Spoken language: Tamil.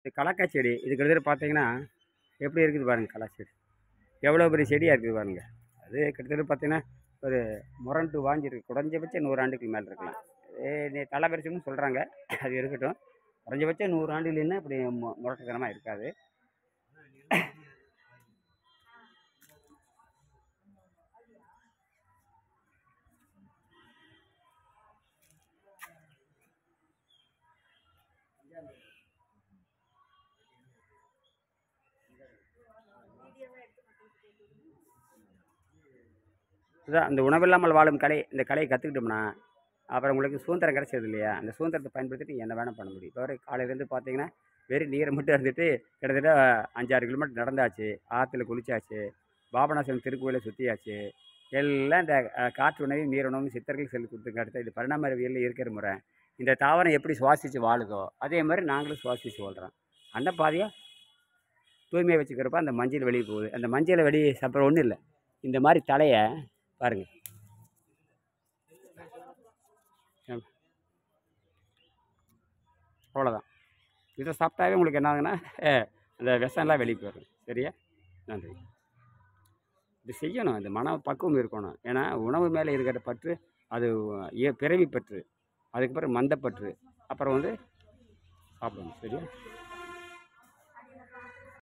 இது கலக்காய் செடி இது கிட்டத்தட்ட பார்த்தீங்கன்னா எப்படி இருக்குது பாருங்கள் கலா செடி எவ்வளோ பெரிய செடியாக இருக்குது பாருங்க அது கிட்டத்தட்ட பார்த்தீங்கன்னா ஒரு முரண்டு வாங்கியிருக்கு குறைஞ்சபட்சம் நூறு ஆண்டுக்கு மேலே இருக்கலாம் ஏ நீ தலை பெருசுன்னு சொல்கிறாங்க அது இருக்கட்டும் குறைஞ்சபட்சம் நூறு ஆண்டு இல்லைன்னா இப்படி மு முரட்டுத்தனமாக இருக்காது இதுதான் அந்த உணவில்லாமல் வாழும் கலை இந்த கலையை கற்றுக்கிட்டோம்னா அப்புறம் உங்களுக்கு சுதந்திரம் கிடைச்சது இல்லையா அந்த சுதந்திரத்தை பயன்படுத்திட்டு என்ன வேணால் பண்ண முடியும் இப்போ வரை காலையிலேருந்து பார்த்தீங்கன்னா வெறும் நீரை மட்டும் இருந்துட்டு கிட்டத்தட்ட அஞ்சாறு கிலோமீட்டர் நடந்தாச்சு ஆற்றுல குளிச்சாச்சு பாபநாசம் திருக்கோயிலை சுற்றியாச்சு எல்லாம் இந்த அஹ், காற்று உணவும் நீர் உணவும் சித்தர்கள் சொல்லி கொடுத்துருக்க அடுத்த இது பரிணாம அறிவியலில் இருக்கிற முறை இந்த தாவரம் எப்படி சுவாசித்து வாழுதோ அதே மாதிரி நாங்களும் சுவாசித்து வாழ்கிறோம் அந்த பாதையை தூய்மையாக வச்சுக்கிறப்ப அந்த மஞ்சள் வெளியே போகுது அந்த மஞ்சளை வெளியே சாப்பிட்ற ஒன்றும் இல்லை இந்த மாதிரி தலையை பாருங்கள் அவ்வளோதான் இதை சாப்பிட்டாவே உங்களுக்கு என்ன ஆகுதுன்னா அஹ், அந்த விஷம்லாம் வெளியே போயிடும் சரியா நன்றி இது செய்யணும் இந்த மன பக்குவம் இருக்கணும் ஏன்னா உணவு மேலே இருக்கிற பற்று அது ஏ- பிறவி பற்று அதுக்கப்புறம் மந்தப்பற்று அப்புறம் வந்து சாப்பிடணும் சரியா